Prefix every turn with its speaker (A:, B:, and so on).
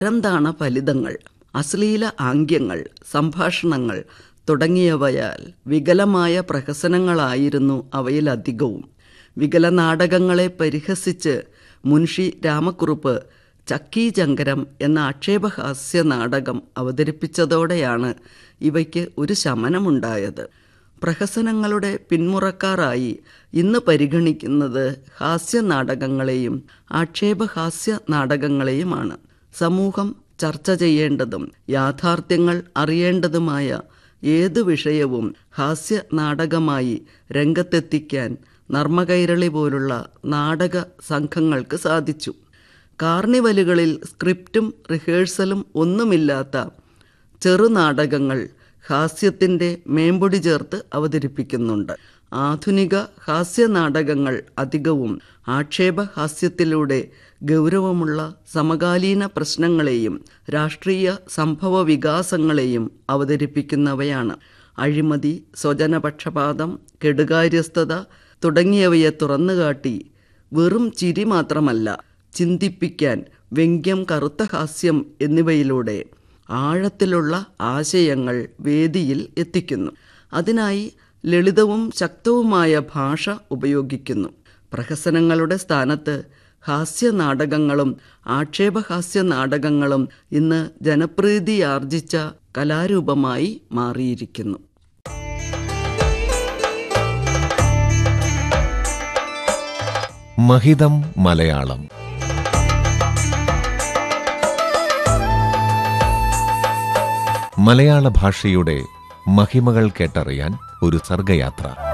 A: പരന്താണ ഫലിതങ്ങൾ അശ്ലീല ആംഗ്യങ്ങൾ സംഭാഷണങ്ങൾ തുടങ്ങിയവയാൽ വികലമായ പ്രഹസനങ്ങളായിരുന്നു അവയിലധികവും വികല നാടകങ്ങളെ പരിഹസിച്ച് മുൻഷി രാമക്കുറുപ്പ് ചക്കീചങ്കരം എന്ന ആക്ഷേപഹാസ്യ നാടകം അവതരിപ്പിച്ചതോടെയാണ് ഇവയ്ക്ക് ഒരു ശമനമുണ്ടായത് പ്രഹസനങ്ങളുടെ പിന്മുറക്കാരായി ഇന്ന് പരിഗണിക്കുന്നത് ഹാസ്യ നാടകങ്ങളെയും ആക്ഷേപഹാസ്യ നാടകങ്ങളെയുമാണ് സമൂഹം ചർച്ച ചെയ്യേണ്ടതും യാഥാർത്ഥ്യങ്ങൾ അറിയേണ്ടതുമായ ഏതു വിഷയവും ഹാസ്യ നാടകമായി രംഗത്തെത്തിക്കാൻ നർമ്മകൈരളി പോലുള്ള നാടക സംഘങ്ങൾക്ക് സാധിച്ചു കാർണിവലുകളിൽ സ്ക്രിപ്റ്റും റിഹേഴ്സലും ഒന്നുമില്ലാത്ത ചെറുനാടകങ്ങൾ ഹാസ്യത്തിൻ്റെ മേമ്പൊടി ചേർത്ത് അവതരിപ്പിക്കുന്നുണ്ട് ആധുനിക ഹാസ്യ നാടകങ്ങൾ അധികവും ആക്ഷേപഹാസ്യത്തിലൂടെ ഗൗരവമുള്ള സമകാലീന പ്രശ്നങ്ങളെയും രാഷ്ട്രീയ സംഭവ വികാസങ്ങളെയും അവതരിപ്പിക്കുന്നവയാണ് അഴിമതി സ്വജനപക്ഷപാതം കെടുകാര്യസ്ഥത തുടങ്ങിയവയെ തുറന്നുകാട്ടി വെറും ചിരി മാത്രമല്ല ചിന്തിപ്പിക്കാൻ വ്യംഗ്യം കറുത്ത ഹാസ്യം എന്നിവയിലൂടെ ആഴത്തിലുള്ള ആശയങ്ങൾ വേദിയിൽ എത്തിക്കുന്നു അതിനായി ലളിതവും ശക്തവുമായ ഭാഷ ഉപയോഗിക്കുന്നു പ്രഹസനങ്ങളുടെ സ്ഥാനത്ത് ഹാസ്യ നാടകങ്ങളും ആക്ഷേപഹാസ്യ നാടകങ്ങളും ഇന്ന് ജനപ്രീതിയാർജിച്ച കലാരൂപമായി മാറിയിരിക്കുന്നു
B: മഹിതം മലയാളം മലയാള ഭാഷയുടെ മഹിമകൾ കേട്ടറിയാൻ ഒരു സർഗയാത്ര